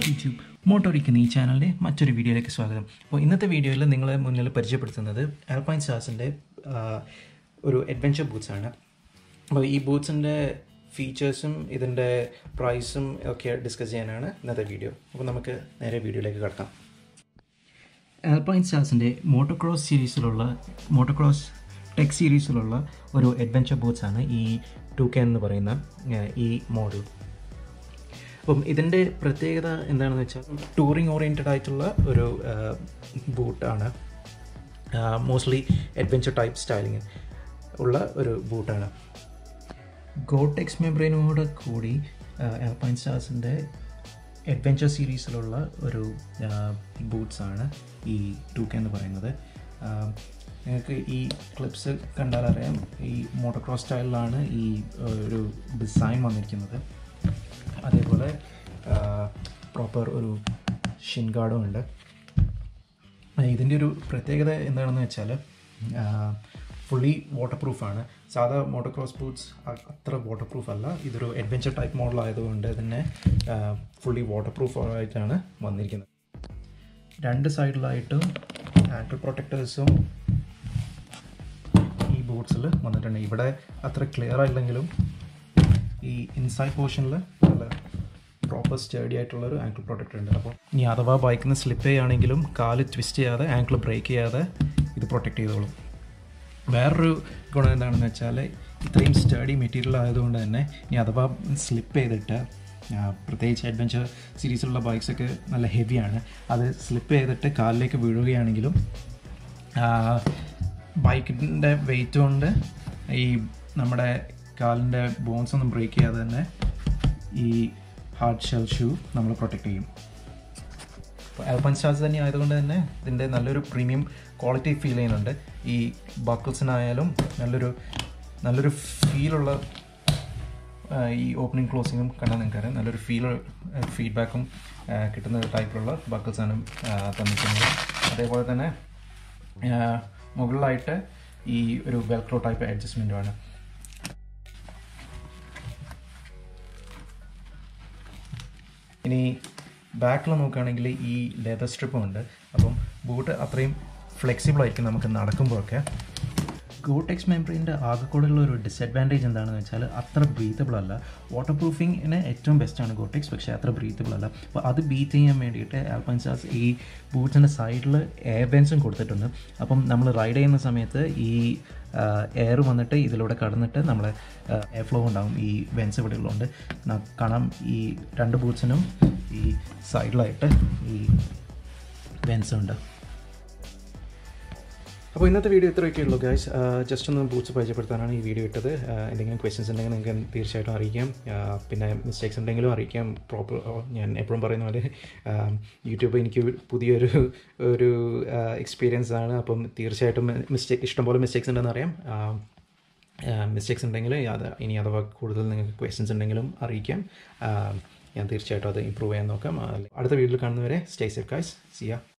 YouTube മോട്ടോറിക്കുന്ന ഈ ചാനലിൻ്റെ മറ്റൊരു വീഡിയോയിലേക്ക് സ്വാഗതം അപ്പോൾ ഇന്നത്തെ വീഡിയോയിൽ നിങ്ങളെ മുന്നിൽ പരിചയപ്പെടുത്തുന്നത് ആൽപൈൻ സ്റ്റാർസിൻ്റെ ഒരു അഡ്വഞ്ചർ ബൂട്ട്സ് ആണ് അപ്പോൾ ഈ ബൂട്ട്സിൻ്റെ ഫീച്ചേഴ്സും ഇതിൻ്റെ പ്രൈസും ഒക്കെ ഡിസ്കസ് ചെയ്യാനാണ് ഇന്നത്തെ വീഡിയോ അപ്പോൾ നമുക്ക് നേരെ വീഡിയോയിലേക്ക് കിടക്കാം ആൽപൈൻ സ്റ്റാർസിൻ്റെ മോട്ടോക്രോസ് സീരീസിലുള്ള മോട്ടോക്രോസ് ടെക് സീരീസിലുള്ള ഒരു അഡ്വഞ്ചർ ബൂട്ട്സ് ആണ് ഈ ടു കെ എന്ന് പറയുന്ന ആ, ഈ മോഡൽ അപ്പം ഇതിൻ്റെ പ്രത്യേകത എന്താണെന്ന് വെച്ചാൽ ടൂറിങ് ഓറിയൻറ്റഡ് ആയിട്ടുള്ള ഒരു ബൂട്ടാണ് മോസ്റ്റ്ലി അഡ്വഞ്ചർ ടൈപ്പ് സ്റ്റൈലിങ് ഉള്ള ഒരു ബൂട്ടാണ് ഗോടെക്സ് മെബ്രെയിനോട് കൂടി ആൽപൈൻ സ്റ്റാർസിൻ്റെ അഡ്വഞ്ചർ സീരീസിലുള്ള ഒരു ബൂട്ട്സ് ആണ് ഈ ടു കെ എന്ന് പറയുന്നത് ആ, നിങ്ങൾക്ക് ഈ ക്ലിപ്സ് കണ്ടാൽ അറിയാം ഈ മോട്ടോക്രോസ് സ്റ്റൈലിലാണ് ഈ ഒരു ഡിസൈൻ വന്നിരിക്കുന്നത് അതേപോലെ പ്രോപ്പർ ഒരു ഷിൻ ഗാർഡും ഉണ്ട് ഇതിൻ്റെ ഒരു പ്രത്യേകത എന്താണെന്ന് വെച്ചാൽ ഫുള്ളി വാട്ടർ പ്രൂഫാണ് സാധാ മോട്ടോക്രോസ് ബൂട്ട്സ് അത്ര വാട്ടർ പ്രൂഫ് അല്ല ഇതൊരു അഡ്വഞ്ചർ ടൈപ്പ് മോഡൽ ആയതുകൊണ്ട് തന്നെ ഫുള്ളി വാട്ടർ പ്രൂഫ് ആയിട്ടാണ് വന്നിരിക്കുന്നത് രണ്ട് സൈഡിലായിട്ടും ആങ്കിൾ പ്രൊട്ടക്ടേഴ്സും ഈ ബൂട്ട്സിൽ വന്നിട്ടുണ്ട് ഇവിടെ അത്ര ക്ലിയർ ആയില്ലെങ്കിലും ഈ ഇൻസൈഡ് പോർഷനിൽ നല്ല പ്രോപ്പർ സ്റ്റഡി ആയിട്ടുള്ളൊരു ആങ്കിൾ പ്രൊട്ടക്ടർ ഉണ്ട് അപ്പോൾ ഇനി അഥവാ ബൈക്കിൽ നിന്ന് സ്ലിപ്പ് ചെയ്യുകയാണെങ്കിലും കാല് ട്വിസ്റ്റ് ചെയ്യാതെ ആങ്കിൾ ബ്രേക്ക് ചെയ്യാതെ ഇത് പ്രൊട്ടക്ട് ചെയ്തോളും വേറൊരു ഗുണം എന്താണെന്ന് വെച്ചാൽ ഇത്രയും സ്റ്റഡി മെറ്റീരിയൽ ആയതുകൊണ്ട് തന്നെ ഇനി അഥവാ സ്ലിപ്പ് ചെയ്തിട്ട് ആ, പ്രത്യേകിച്ച് അഡ്വഞ്ചർ സീരീസിലുള്ള ബൈക്സൊക്കെ നല്ല ഹെവിയാണ് അത് സ്ലിപ്പ് ചെയ്തിട്ട് കാലിലേക്ക് വീഴുകയാണെങ്കിലും ബൈക്കിൻ്റെ വെയിറ്റ് കൊണ്ട് ഈ നമ്മുടെ കാലിൻ്റെ ബോൺസ് ഒന്നും ബ്രേക്ക് ചെയ്യാതെ തന്നെ ഈ ഹാർഡ് ഷെൽ ഷൂ നമ്മൾ പ്രൊട്ടക്റ്റ് ചെയ്യും അപ്പോൾ ആൽപൻ സ്റ്റാർസ് തന്നെ ആയതുകൊണ്ട് തന്നെ ഇതിൻ്റെ നല്ലൊരു പ്രീമിയം ക്വാളിറ്റി ഫീൽ ചെയ്യുന്നുണ്ട് ഈ ബക്കിൾസിനായാലും നല്ലൊരു നല്ലൊരു ഫീലുള്ള ആ, ഈ ഓപ്പണിംഗ് ക്ലോസിങ്ങും കണ്ടാൽ നിങ്ങൾക്കറിയാം നല്ലൊരു ഫീൽ ഫീഡ്ബാക്കും കിട്ടുന്ന ടൈപ്പിലുള്ള ബക്കിൾസാണ് തന്നിരിക്കുന്നത് അതേപോലെ തന്നെ ആ, മുകളിലായിട്ട് ഈ ഒരു വെൽക്രോ ടൈപ്പ് അഡ്ജസ്റ്റ്മെൻറ്റുമാണ് ഇനി ബാക്കിൽ നോക്കുകയാണെങ്കിൽ ഈ ലെതർ സ്ട്രിപ്പും ഉണ്ട് അപ്പം ബൂട്ട് അത്രയും ഫ്ലെക്സിബിൾ ആയിരിക്കും നമുക്ക് നടക്കുമ്പോഴൊക്കെ ഗോടെക്സ് മെമ്പറിൻ്റെ ആകെക്കൂടുള്ള ഒരു ഡിസഡ്വാൻറ്റേജ് എന്താണെന്ന് വെച്ചാൽ അത്ര ബ്രീത്തബിൾ അല്ല വാട്ടർ പ്രൂഫിങ്ങിന് ഏറ്റവും ബെസ്റ്റാണ് ഗോടെക്സ് പക്ഷേ അത്ര ബ്രീത്തബിൾ അല്ല അപ്പോൾ അത് ബീറ്റ് ചെയ്യാൻ വേണ്ടിയിട്ട് ആൽപൈൻ സ്റ്റാർസ് ഈ ബൂട്ട്സിൻ്റെ സൈഡിൽ എയർ ബെൻസും കൊടുത്തിട്ടുണ്ട് അപ്പം നമ്മൾ റൈഡ് ചെയ്യുന്ന സമയത്ത് ഈ എയർ വന്നിട്ട് ഇതിലൂടെ കടന്നിട്ട് നമ്മളെ എയർ ഫ്ലോ ഉണ്ടാകും ഈ വെൻസ് ഇവിടെ ഉള്ളതുകൊണ്ട് ന- കാണാം ഈ രണ്ട് ബൂട്ട്സിനും ഈ സൈഡിലായിട്ട് ഈ വെൻസ് ഉണ്ട് അപ്പോൾ ഇന്നത്തെ വീഡിയോ ഇത്രയൊക്കെ ഉള്ളൂ ഗൈസ് ജസ്റ്റ് ഒന്ന് ബൂട്ട്സ് പരിചയപ്പെടുത്താനാണ് ഈ വീഡിയോ ഇട്ടത് ആ, എന്തെങ്കിലും ക്വസ്റ്റ്യൻസ് ഉണ്ടെങ്കിൽ നിങ്ങൾക്ക് തീർച്ചയായിട്ടും അറിയിക്കാം ആ, പിന്നെ മിസ്റ്റേക്സ് ഉണ്ടെങ്കിലും അറിയിക്കാം പ്രോപ്പർ ഞാൻ എപ്പോഴും പറയുന്ന പോലെ ആ, യൂട്യൂബ് എനിക്ക് പുതിയൊരു ഒരു എക്സ്പീരിയൻസ് ആണ് അപ്പം തീർച്ചയായിട്ടും മിസ്റ്റേക്ക് ഇഷ്ടംപോലെ മിസ്റ്റേക്സ് ഉണ്ടെന്ന് അറിയാം മിസ്റ്റേക്സ് ഉണ്ടെങ്കിൽ അത് ഇനി അഥവാ കൂടുതൽ നിങ്ങൾക്ക് ക്വസ്റ്റ്യൻസ് ഉണ്ടെങ്കിലും അറിയിക്കാം ആ, ഞാൻ തീർച്ചയായിട്ടും അത് ഇമ്പ്രൂവ് ചെയ്യാൻ നോക്കാം ആ, അടുത്ത വീഡിയോയിൽ കാണുന്നവരെ സ്റ്റേ സേഫ് ഗൈസ് സിയാ